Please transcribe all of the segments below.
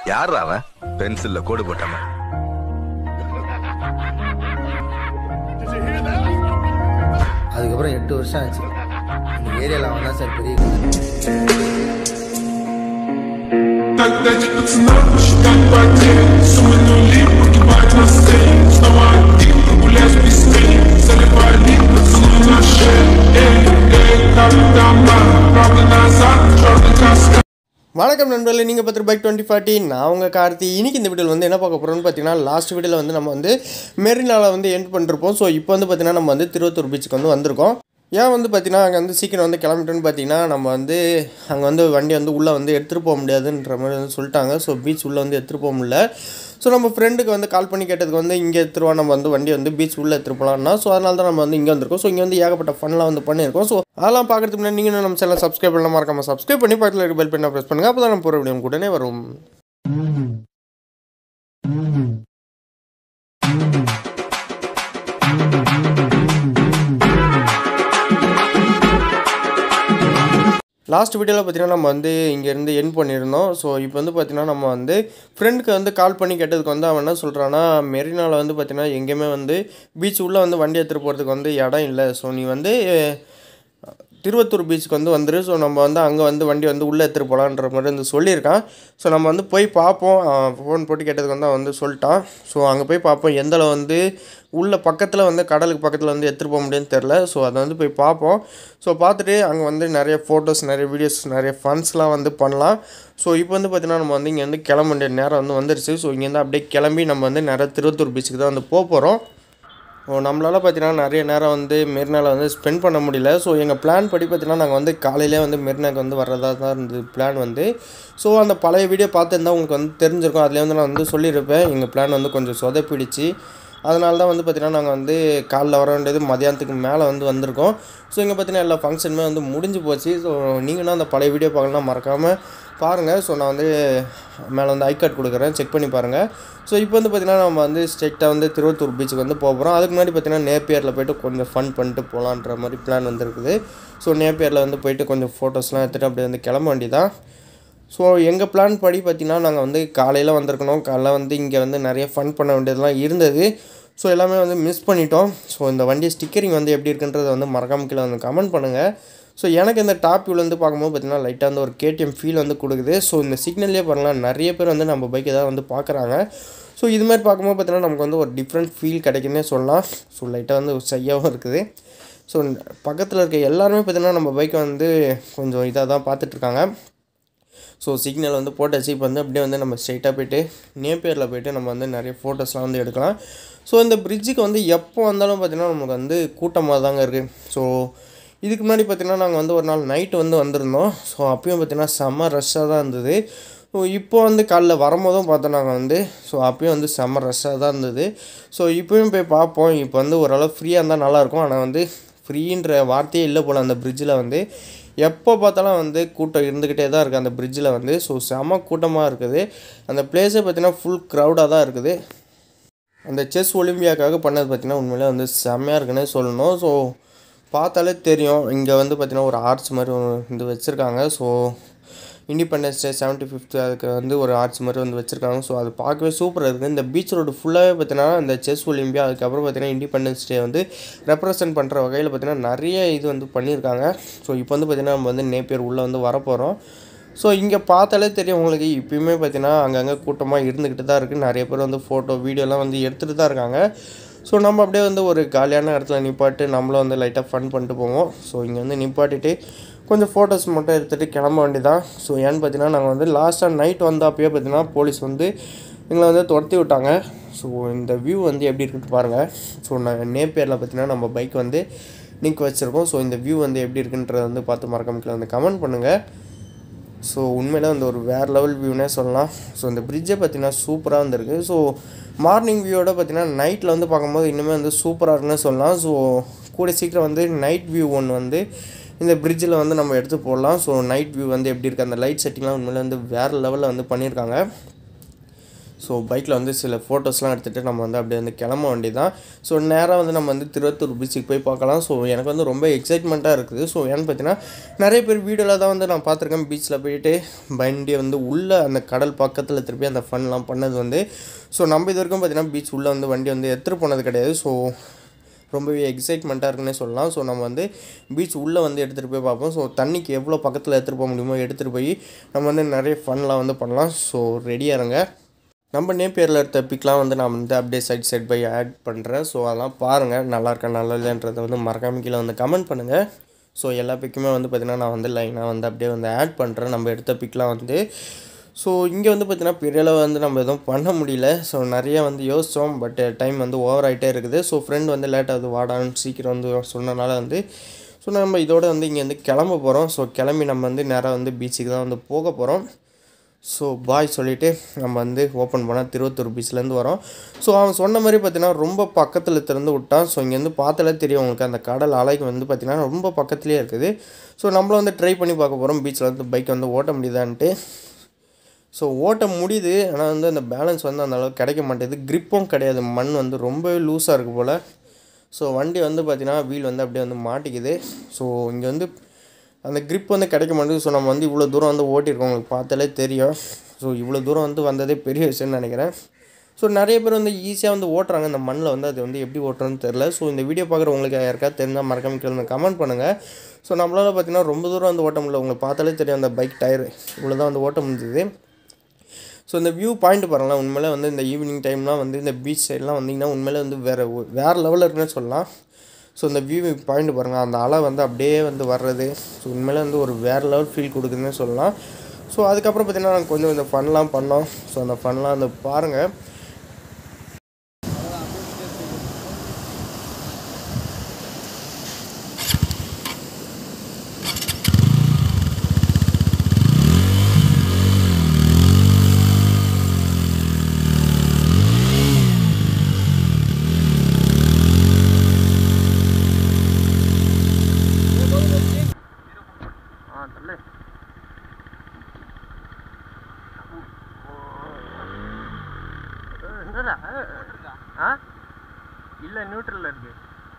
யார் அவன் பென்சில்ல கோடு போட்டாம அதுக்கப்புறம் எட்டு வருஷம் ஆச்சு இந்த ஏரியாவில் அவன் தான் சார் பெரிய குரு. Тогда пацана посчитать потерь Суммы нули, погибать на сцене Снова один, прогуляюсь без тени Заливай лик, поцелуй на шее Эй, эй, капитан Правда назад, черный каскад வணக்கம் நண்பர்களே நீங்கள் பார்த்துரு பைக் டுவெண்ட்டி ஃபார்ட்டி நான் உங்கள் கார்த்தி இன்னைக்கு இந்த வீடியோவில் வந்து என்ன பார்க்க போகிறோம்னு பார்த்தீங்கன்னா லாஸ்ட் வீடியோவில் வந்து நம்ம வந்து மெரினாவில் வந்து எண்ட் பண்ணிருப்போம் ஸோ இப்போ வந்து பார்த்தீங்கன்னா நம்ம வந்து திருவத்தூர் பீச்சுக்கு வந்து வந்திருக்கோம் ஏன் வந்து பார்த்தீங்கன்னா அங்கே வந்து சீக்கிரம் வந்து கிளம்பிட்டோன்னு பார்த்தீங்கன்னா நம்ம வந்து அங்கே வந்து வண்டி வந்து உள்ளே வந்து எடுத்துகிட்டு போக முடியாதுன்ற மாதிரி வந்து சொல்லிட்டாங்க ஸோ பீச் உள்ளே வந்து எடுத்துகிட்டு போக முடியல ஸோ நம்ம ஃப்ரெண்டுக்கு வந்து கால் பண்ணி கேட்டதுக்கு வந்து இங்கே எடுத்துருவா நம்ம வந்து வண்டி வந்து பீச் உள்ளே எடுத்துகிட்டு போகலான்னா ஸோ அதனால தான் நம்ம வந்து இங்கே வந்திருக்கோம் ஸோ இங்கே வந்து ஏகப்பட்ட ஃபன்லாம் வந்து பண்ணியிருக்கோம் ஸோ அதெல்லாம் பார்க்கறதுக்கு முன்னாடி நீங்கள் நம்ம சேனல் சப்ஸ்கிரைப் பண்ண மறக்காம சப்ஸ்கிரைப் பண்ணி பக்கத்தில் இருக்க பெல் பண்ண ப்ரெஸ் பண்ணுங்கள் அப்போ தான் நம்ம போகிற வீடியோ உடனே வரும் லாஸ்ட் வீடியோவில் பார்த்தீங்கன்னா நம்ம வந்து இங்கேருந்து என் பண்ணியிருந்தோம் ஸோ இப்போ வந்து பார்த்தீங்கன்னா நம்ம வந்து ஃப்ரெண்டுக்கு வந்து கால் பண்ணி கேட்டதுக்கு வந்து அவன் என்ன சொல்கிறான்னா மெரினாவில் வந்து பார்த்தீங்கன்னா எங்கேயுமே வந்து பீச் உள்ளே வந்து வண்டி எடுத்துகிட்டு போகிறதுக்கு வந்து இடம் இல்லை ஸோ நீ வந்து திருவத்தூர் பீச்சுக்கு வந்து வந்துரு ஸோ நம்ம வந்து அங்கே வந்து வண்டி வந்து உள்ளே எடுத்துகிட்டு போகலான்ற மாதிரி வந்து சொல்லியிருக்கான் ஸோ நம்ம வந்து போய் பார்ப்போம் ஃபோன் போட்டு கேட்டதுக்கு வந்து அவன் வந்து சொல்லிட்டான் ஸோ அங்கே போய் பார்ப்போம் எந்த அளவு வந்து உள்ள பக்கத்தில் வந்து கடலுக்கு பக்கத்தில் வந்து எடுத்துகிட்டு போக முடியும்னு தெரில ஸோ அதை வந்து போய் பார்ப்போம் ஸோ பார்த்துட்டு அங்கே வந்து நிறைய ஃபோட்டோஸ் நிறைய வீடியோஸ் நிறைய ஃபன்ஸ்லாம் வந்து பண்ணலாம் ஸோ இப்போ வந்து பார்த்தீங்கன்னா நம்ம வந்து இங்கே வந்து கிளம்ப வேண்டிய நேரம் வந்து வந்துருச்சு ஸோ இங்கேருந்து அப்படியே கிளம்பி நம்ம வந்து நிறைய திருவத்தூர் பீச்சுக்கு தான் வந்து போக போகிறோம் ஓ நம்மளால் பார்த்தீங்கன்னா நிறைய நேரம் வந்து மெரினாவில் வந்து ஸ்பெண்ட் பண்ண முடியல ஸோ எங்கள் பிளான் படி பார்த்தீங்கன்னா நாங்கள் வந்து காலையிலே வந்து மெரினாக்கு வந்து வர்றதா தான் இருந்தது பிளான் வந்து ஸோ அந்த பழைய வீடியோ பார்த்துருந்தா உங்களுக்கு வந்து தெரிஞ்சிருக்கும் அதிலே வந்து நான் வந்து சொல்லியிருப்பேன் எங்கள் பிளான் வந்து கொஞ்சம் சொதப்பிடுச்சு அதனால தான் வந்து பார்த்திங்கன்னா நாங்கள் வந்து காலைல வர வேண்டியது மதியானத்துக்கு மேலே வந்து வந்திருக்கோம் ஸோ இங்கே பார்த்தீங்கன்னா எல்லா ஃபங்க்ஷனுமே வந்து முடிஞ்சு போச்சு ஸோ நீங்களும் அந்த பழைய வீடியோ பார்க்கலாம் மறக்காமல் பாருங்கள் ஸோ நான் வந்து மேலே வந்து ஐ கார்டு கொடுக்குறேன் செக் பண்ணி பாருங்கள் ஸோ இப்போ வந்து பார்த்திங்கன்னா நம்ம வந்து ஸ்ட்ரெயிட்டாக வந்து திருவத்தூர் பீச்சுக்கு வந்து போக போகிறோம் அதுக்கு முன்னாடி பார்த்திங்கன்னா நேப்பியரில் போயிட்டு கொஞ்சம் ஃபன் பண்ணிட்டு போகலான்ற மாதிரி பிளான் வந்துருக்குது ஸோ நேப்பியரில் வந்து போயிட்டு கொஞ்சம் ஃபோட்டோஸ்லாம் எடுத்துகிட்டு அப்படியே வந்து கிளம்ப வேண்டியதான் ஸோ எங்கள் பிளான் படி பார்த்திங்கன்னா நாங்கள் வந்து காலையில் வந்திருக்கணும் காலைல வந்து இங்கே வந்து நிறைய ஃபன் பண்ண வேண்டியதெல்லாம் இருந்தது ஸோ எல்லாமே வந்து மிஸ் பண்ணிட்டோம் ஸோ இந்த வண்டி ஸ்டிக்கரிங் வந்து எப்படி இருக்குன்றதை வந்து மறக்காம கீழே வந்து கமெண்ட் பண்ணுங்கள் ஸோ எனக்கு இந்த டாப் வியூவில் வந்து பார்க்கும்போது பார்த்திங்கன்னா லைட்டாக வந்து ஒரு கேடிஎம் ஃபீல் வந்து கொடுக்குது ஸோ இந்த சிக்னல்லே பாருங்களேன் நிறைய பேர் வந்து நம்ம பைக்கை தான் வந்து பார்க்குறாங்க ஸோ இது மாதிரி பார்க்கும்போது பார்த்திங்கன்னா நமக்கு வந்து ஒரு டிஃப்ரெண்ட் ஃபீல் கிடைக்குன்னே சொல்லலாம் ஸோ லைட்டாக வந்து சையாகவும் இருக்குது ஸோ பக்கத்தில் இருக்க எல்லாருமே பார்த்திங்கன்னா நம்ம பைக்கை வந்து கொஞ்சம் இதாக தான் பார்த்துட்ருக்காங்க ஸோ சிக்னல் வந்து போட்டாச்சு இப்போ வந்து அப்படியே வந்து நம்ம ஸ்ட்ரைட்டாக போயிட்டு நேப்பேரில் போயிட்டு நம்ம வந்து நிறைய ஃபோட்டோஸ்லாம் வந்து எடுக்கலாம் ஸோ இந்த பிரிட்ஜுக்கு வந்து எப்போ வந்தாலும் பார்த்திங்கன்னா நமக்கு வந்து கூட்டமாக தாங்க இருக்குது ஸோ இதுக்கு முன்னாடி பார்த்திங்கன்னா நாங்கள் வந்து ஒரு நாள் நைட்டு வந்து வந்திருந்தோம் ஸோ அப்பயும் பார்த்திங்கன்னா செம்ம ரஷ்ஷாக தான் இருந்தது ஸோ இப்போ வந்து காலைல வரும்போதும் பார்த்தோம் நாங்கள் வந்து ஸோ அப்பயும் வந்து செம்ம ரஷ்ஷாக தான் இருந்தது ஸோ இப்போயும் போய் பார்ப்போம் இப்போ வந்து ஓரளவு ஃப்ரீயாக இருந்தால் நல்லாயிருக்கும் ஆனால் வந்து ஃப்ரீன்ற வார்த்தையே இல்லை போல் அந்த பிரிட்ஜில் வந்து எப்போ பார்த்தாலும் வந்து கூட்டம் இருந்துக்கிட்டே தான் இருக்குது அந்த பிரிட்ஜில் வந்து ஸோ செம கூட்டமாக இருக்குது அந்த பிளேஸே பார்த்திங்கன்னா ஃபுல் க்ரௌடாக தான் இருக்குது அந்த செஸ் ஒலிம்பியாக்காக பண்ணது பார்த்திங்கன்னா உண்மையிலே வந்து செம்மையாக இருக்குன்னே சொல்லணும் ஸோ பார்த்தாலே தெரியும் இங்கே வந்து பார்த்திங்கன்னா ஒரு ஆர்ச் மாதிரி வந்து வச்சுருக்காங்க so independence day seventy fifth அதுக்கு வந்து ஒரு ஆர்ச் மாதிரி வந்து வச்சுருக்காங்க ஸோ அது பார்க்கவே சூப்பராக இருக்குது இந்த பீச் ரோடு ஃபுல்லாகவே பார்த்தீங்கன்னா இந்த செஸ் ஒலிம்பியா அதுக்கப்புறம் பார்த்தீங்கன்னா இண்டிபெண்டன்ஸ் டே வந்து ரெப்ரசன்ட் பண்ணுற வகையில் பார்த்தீங்கன்னா நிறைய இது வந்து பண்ணியிருக்காங்க ஸோ இப்போ வந்து பார்த்திங்கன்னா நம்ம வந்து நேப்பியர் உள்ளே வந்து வரப்போகிறோம் ஸோ இங்கே பார்த்தாலே தெரியும் உங்களுக்கு இப்பயுமே பார்த்தீங்கன்னா அங்கங்கே கூட்டமாக இருந்துக்கிட்டு தான் இருக்குது நிறைய பேர் வந்து ஃபோட்டோ வீடியோலாம் வந்து எடுத்துகிட்டு தான் இருக்காங்க ஸோ நம்ம அப்படியே வந்து ஒரு காலியான இடத்துல நிப்பாட்டு நம்மளும் வந்து லைட்டாக ஃபன் பண்ணிட்டு போவோம் ஸோ இங்கே வந்து நிப்பாட்டிட்டு கொஞ்சம் ஃபோட்டோஸ் மட்டும் எடுத்துகிட்டு கிளம்ப வேண்டியதான் ஸோ ஏன்னு பார்த்தீங்கன்னா நாங்கள் வந்து லாஸ்ட்டாக நைட் வந்து அப்பயே பார்த்தீங்கன்னா போலீஸ் வந்து எங்களை வந்து துரத்தி விட்டாங்க ஸோ இந்த வியூ வந்து எப்படி இருக்குன்னு பாருங்கள் ஸோ நான் நேப்பேரில் பார்த்தீங்கன்னா நம்ம பைக் வந்து நிற்க வச்சுருக்கோம் ஸோ இந்த வியூ வந்து எப்படி இருக்குன்றத வந்து பார்த்து மறக்காம கீழே வந்து கமெண்ட் பண்ணுங்கள் ஸோ உண்மையிலே வந்து ஒரு வேறு லெவல் வியூனே சொல்லலாம் ஸோ இந்த பிரிட்ஜை பார்த்தீங்கன்னா சூப்பராக வந்துருக்கு ஸோ மார்னிங் வியூவோட பார்த்தீங்கன்னா நைட்டில் வந்து பார்க்கும்போது இன்னுமே வந்து சூப்பராக இருக்குன்னு சொல்லலாம் ஸோ கூட சீக்கிரம் வந்து நைட் வியூ ஒன்று வந்து இந்த பிரிட்ஜில் வந்து நம்ம எடுத்து போடலாம் ஸோ நைட் வியூ வந்து எப்படி இருக்குது அந்த லைட் செட்டிங்லாம் உண்மையிலே வந்து வேறு லெவலில் வந்து பண்ணியிருக்காங்க ஸோ பைக்கில் வந்து சில ஃபோட்டோஸ்லாம் எடுத்துகிட்டு நம்ம வந்து அப்படியே வந்து கிளம்ப வேண்டி தான் ஸோ நேராக வந்து நம்ம வந்து திருவத்தூர் பீச்சுக்கு போய் பார்க்கலாம் ஸோ எனக்கு வந்து ரொம்ப எக்ஸைட்மெண்ட்டாக இருக்குது ஸோ ஏன்னு பார்த்தீங்கன்னா நிறைய பேர் வீடியோவில் தான் வந்து நான் பார்த்துருக்கேன் பீச்சில் போயிட்டு வண்டியை வந்து உள்ளே அந்த கடல் பக்கத்தில் திருப்பி அந்த ஃபன்லாம் பண்ணது வந்து ஸோ நம்ம இது வரைக்கும் பார்த்தீங்கன்னா பீச் உள்ளே வந்து வண்டி வந்து எடுத்துகிட்டு போனது கிடையாது ஸோ ரொம்பவே எக்ஸைட்மெண்ட்டாக இருக்குன்னே சொல்லலாம் ஸோ நம்ம வந்து பீச் உள்ளே வந்து எடுத்துகிட்டு போய் பார்ப்போம் ஸோ தண்ணிக்கு எவ்வளோ பக்கத்தில் எடுத்துகிட்டு போக முடியுமோ எடுத்துகிட்டு போய் நம்ம வந்து நிறைய ஃபன்லாம் வந்து பண்ணலாம் ஸோ ரெடியாக இருங்க நம்ம நேப்பியரில் எடுத்த பிக்லாம் வந்து நான் வந்து அப்படியே சைட் சைட் பை ஆட் பண்ணுறேன் ஸோ அதெல்லாம் பாருங்கள் நல்லா இருக்கா நல்லா இல்லைன்றதை வந்து மறக்காம கீழே வந்து கமெண்ட் பண்ணுங்கள் ஸோ எல்லா பிக்குமே வந்து பார்த்திங்கன்னா நான் வந்து லைனாக வந்து அப்படியே வந்து ஆட் பண்ணுறேன் நம்ம எடுத்த பிக்லாம் வந்து ஸோ இங்கே வந்து பார்த்திங்கன்னா பெரிய அளவு வந்து நம்ம எதுவும் பண்ண முடியல ஸோ நிறைய வந்து யோசித்தோம் பட் டைம் வந்து ஓவர் ஆகிட்டே இருக்குது ஸோ ஃப்ரெண்ட் வந்து லேட் ஆகுது வாடான்னு சீக்கிரம் வந்து சொன்னனால வந்து ஸோ நம்ம இதோட வந்து இங்கே வந்து கிளம்ப போகிறோம் ஸோ கிளம்பி நம்ம வந்து நேராக வந்து பீச்சுக்கு தான் வந்து போக போகிறோம் ஸோ பாய் சொல்லிவிட்டு நம்ம வந்து ஓப்பன் பண்ணால் திருவத்தூர் பீச்லேருந்து வரோம் ஸோ அவன் சொன்ன மாதிரி பார்த்தீங்கன்னா ரொம்ப பக்கத்தில் திறந்து விட்டான் ஸோ இங்கேருந்து பார்த்தாலே தெரியும் உங்களுக்கு அந்த கடல் அலைக்கு வந்து பார்த்திங்கன்னா ரொம்ப பக்கத்துலேயே இருக்குது ஸோ நம்மளும் வந்து ட்ரை பண்ணி பார்க்க போகிறோம் பீச்சில் வந்து பைக் வந்து ஓட்ட முடியுதான்ட்டு ஸோ ஓட்ட முடியுது ஆனால் வந்து அந்த பேலன்ஸ் வந்து அந்த அளவுக்கு கிடைக்க மாட்டேது க்ரிப்பும் கிடையாது மண் வந்து ரொம்பவே லூஸாக இருக்குது போல் ஸோ வண்டி வந்து பார்த்திங்கன்னா வீல் வந்து அப்படியே வந்து மாட்டிக்குது ஸோ இங்கே வந்து அந்த grip வந்து கிடைக்க மாட்டேங்குது ஸோ நம்ம வந்து இவ்வளோ தூரம் வந்து ஓட்டியிருக்கோம் உங்களுக்கு பார்த்தாலே தெரியும் ஸோ இவ்வளோ தூரம் வந்து வந்ததே பெரிய விஷயம்னு நினைக்கிறேன் ஸோ நிறைய பேர் வந்து ஈஸியாக வந்து ஓட்டுறாங்க இந்த மண்ணில் வந்து அது வந்து எப்படி ஓட்டுறோன்னு தெரில ஸோ இந்த வீடியோ பார்க்குற உங்களுக்கு யாருக்காவது தெரிஞ்சால் மறக்காம கீழே கமெண்ட் பண்ணுங்கள் ஸோ நம்மளால் பார்த்தீங்கன்னா ரொம்ப தூரம் வந்து ஓட்ட முடியல உங்களுக்கு பார்த்தாலே தெரியும் அந்த பைக் டயர் இவ்வளோ தான் வந்து ஓட்ட முடிஞ்சுது ஸோ இந்த வியூ பாயிண்ட் பாருங்களேன் உண்மையிலே வந்து இந்த ஈவினிங் டைம்லாம் வந்து இந்த பீச் சைட்லாம் வந்தீங்கன்னா உண்மையிலே வந்து வேறு வேறு லெவலில் இருக்குன்னு சொல்லலாம் ஸோ இந்த வியூ பாயிண்ட் பாருங்கள் அந்த அலை வந்து அப்படியே வந்து வர்றது ஸோ உண்மையிலே வந்து ஒரு வேறு லெவல் ஃபீல் கொடுக்குதுன்னு சொல்லலாம் ஸோ அதுக்கப்புறம் பார்த்தீங்கன்னா நாங்கள் கொஞ்சம் இந்த ஃபன்லாம் பண்ணோம் ஸோ அந்த ஃபன்லாம் அந்த பாருங்கள் ஆ தள்ளு என்னடா ஆ இல்லை நியூட்ரலில் இருக்கு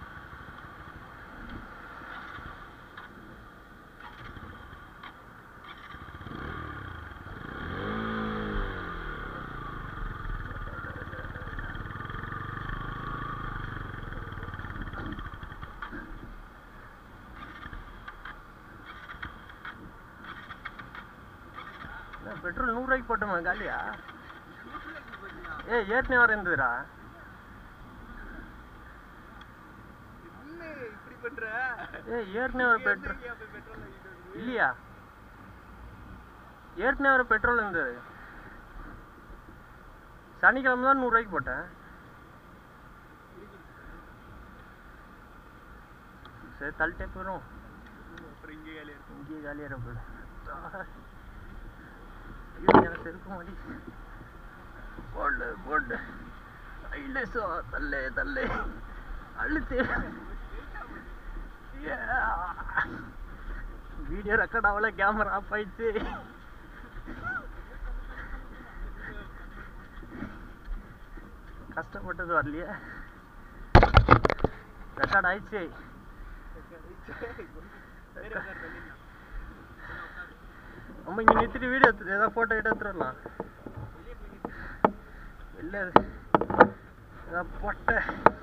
என்ன, பெட்ரோல் நூறுரூவாய்க்கு போட்டோமா காலியா ஏய் ஏற்கனவே வர இருந்ததுடா ஏய் ஏற்கனவே ஒரு பெட்ரோல் இல்லையா ஏற்கனவே ஒரு பெட்ரோல் இருந்தது சனிக்கிழமை தான் நூறுரூவாய்க்கு போட்டேன் சரி தள்ளிட்டே போயிடும் இங்கேயே ஜாலியாக போயிடும் ஐயோ, எனக்கு செருக்க மாட்டி போடு போடு இல்லை சோ தள்ளே தள்ளே அழுத்து வீடியோ ரெக்கார்ட் ஆகல கேமரா ஆஃப் ஆயிடுச்சு கஷ்டப்பட்டது வரலையே ரெக்கார்ட் ஆயிடுச்சு நம்ம இங்க நிறுத்திட்டு வீடியோ எடுத்து ஏதாவது போட்டோ கிட்ட எடுத்துடலாம் இல்ல ஏதாவது பொட்டை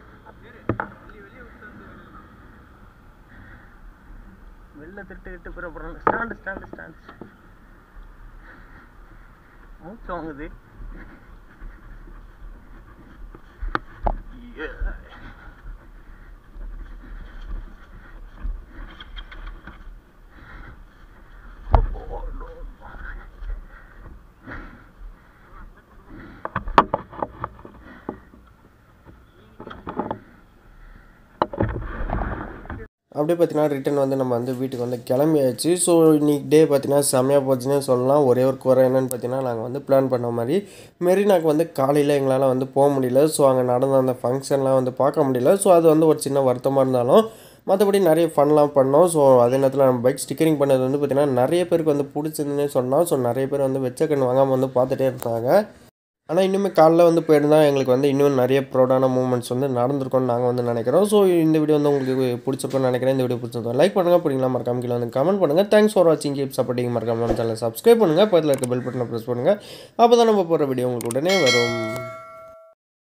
வெளில திட்டு கிட்டு பிற போறாங்க ஸ்டாண்டு ஸ்டாண்டு ஸ்டாண்டு மூச்சு வாங்குது Yeah. Oh, no. அப்படியே பார்த்தீங்கன்னா ரிட்டன் வந்து நம்ம வந்து வீட்டுக்கு வந்து கிளம்பியாச்சு ஸோ இன்னைக்கு டே பார்த்தீங்கன்னா செம்மையாக போச்சுன்னே சொல்லலாம் ஒரே ஒரு குறை என்னென்னு பார்த்தீங்கன்னா நாங்கள் வந்து பிளான் பண்ண மாதிரி மெரினாக்கு வந்து காலையில் எங்களால் வந்து போக முடியல ஸோ அங்கே நடந்த அந்த ஃபங்க்ஷன்லாம் வந்து பார்க்க முடியல ஸோ அது வந்து ஒரு சின்ன வருத்தமாக இருந்தாலும் மற்றபடி நிறைய ஃபன்லாம் பண்ணோம் ஸோ அதே நேரத்தில் நம்ம பைக் ஸ்டிக்கரிங் பண்ணது வந்து பார்த்திங்கன்னா நிறைய பேருக்கு வந்து பிடிச்சிருந்துன்னே சொன்னோம் ஸோ நிறைய பேர் வந்து வெச்ச கண் வாங்காமல் வந்து பார்த்துட்டே இருந்தாங்க ஆனால் இன்னுமே காலைல வந்து போயிருந்தால் எங்களுக்கு வந்து இன்னும் நிறைய ப்ரௌடான மூமெண்ட்ஸ் வந்து நடந்திருக்கும்னு நாங்கள் வந்து நினைக்கிறோம் ஸோ இந்த வீடியோ வந்து உங்களுக்கு பிடிச்சிருக்கும்னு நினைக்கிறேன் இந்த வீடியோ பிடிச்சிருக்கோம் லைக் பண்ணுங்கள் பிடிக்கலாம் மறக்காம கீழே வந்து கமெண்ட் பண்ணுங்கள் தேங்க்ஸ் ஃபார் வாட்சிங் கீப் சப்போர்ட்டிங் மறக்காம நம்ம சேனலை சப்ஸ்கிரைப் பண்ணுங்கள் பக்கத்தில் இருக்க பெல் பட்டனை ப்ரெஸ் பண்ணுங்கள் அப்போ தான் நம்ம போகிற வீடியோ உங்களுக்கு உடனே வரும்